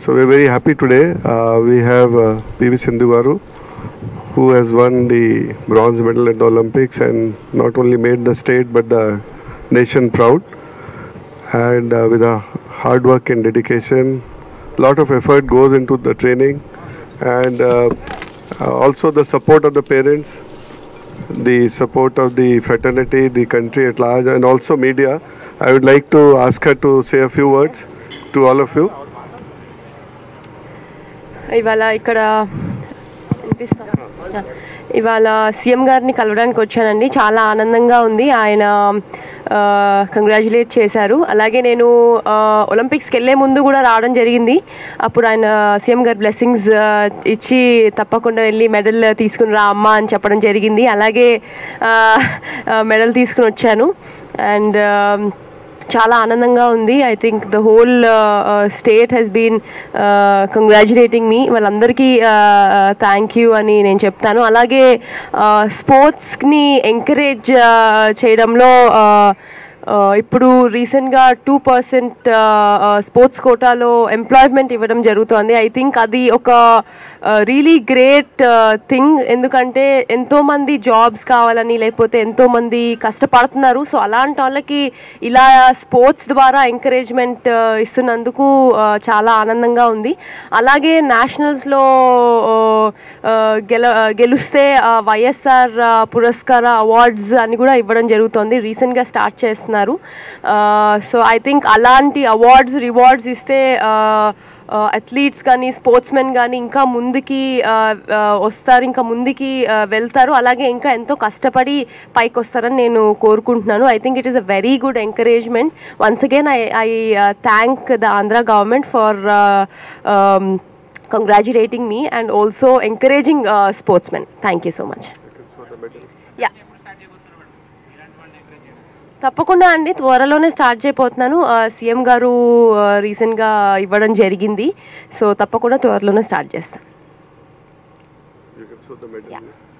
So we're very happy today. Uh, we have uh, PV Sindhu Garu, who has won the bronze medal at the Olympics and not only made the state but the nation proud. And uh, with a hard work and dedication, lot of effort goes into the training, and uh, uh, also the support of the parents, the support of the fraternity, the country at large, and also media. I would like to ask her to say a few words to all of you. ఇవాళ ఇక్కడ వినిపిస్తా ఇవాళ CM గారిని కలవడానికి వచ్చానండి చాలా ఆనందంగా ఉంది ఆయన కంగ్రాచులేట్ చేశారు అలాగే నేను ఆ, ఒలింపిక్స్కి వెళ్ళే ముందు కూడా రావడం జరిగింది అప్పుడు ఆయన సీఎం గారు బ్లెస్సింగ్స్ ఇచ్చి తప్పకుండా వెళ్ళి మెడల్ తీసుకుని రా అమ్మ అని చెప్పడం జరిగింది అలాగే మెడల్ తీసుకుని వచ్చాను అండ్ చాలా ఆనందంగా ఉంది I think the whole state has been congratulating మీ వాళ్ళందరికీ థ్యాంక్ యూ అని నేను చెప్తాను అలాగే స్పోర్ట్స్ని ఎంకరేజ్ చేయడంలో uh, uh, ఇప్పుడు రీసెంట్గా టూ పర్సెంట్ స్పోర్ట్స్ కోటాలో ఎంప్లాయ్మెంట్ ఇవ్వడం జరుగుతోంది ఐ థింక్ అది ఒక రియలీ గ్రేట్ థింగ్ ఎందుకంటే ఎంతోమంది జాబ్స్ కావాలని లేకపోతే ఎంతోమంది కష్టపడుతున్నారు సో అలాంటి వాళ్ళకి ఇలా స్పోర్ట్స్ ద్వారా ఎంకరేజ్మెంట్ ఇస్తున్నందుకు uh, చాలా ఆనందంగా ఉంది అలాగే నేషనల్స్లో గెల గెలుస్తే వైఎస్ఆర్ పురస్కార అవార్డ్స్ అని కూడా ఇవ్వడం జరుగుతుంది రీసెంట్గా స్టార్ట్ చేస్తున్నారు సో ఐ థింక్ అలాంటి అవార్డ్స్ రివార్డ్స్ ఇస్తే అథ్లీట్స్ కానీ స్పోర్ట్స్ మెన్ కానీ ఇంకా ముందుకి ఆ, ఆ, వస్తారు ఇంకా ముందుకి ఆ, వెళ్తారు అలాగే ఇంకా ఎంతో కష్టపడి పైకి వస్తారని నేను కోరుకుంటున్నాను I think it is a very good encouragement once again I I thank the Andhra government for congratulating me and also encouraging sportsmen thank you so much yeah తప్పకుండా అండి త్వరలోనే స్టార్ట్ చేయబోతున్నాను సీఎం గారు రీసెంట్గా ఇవ్వడం జరిగింది సో తప్పకుండా త్వరలోనే స్టార్ట్ చేస్తాను You can show the medal. Yeah. yeah.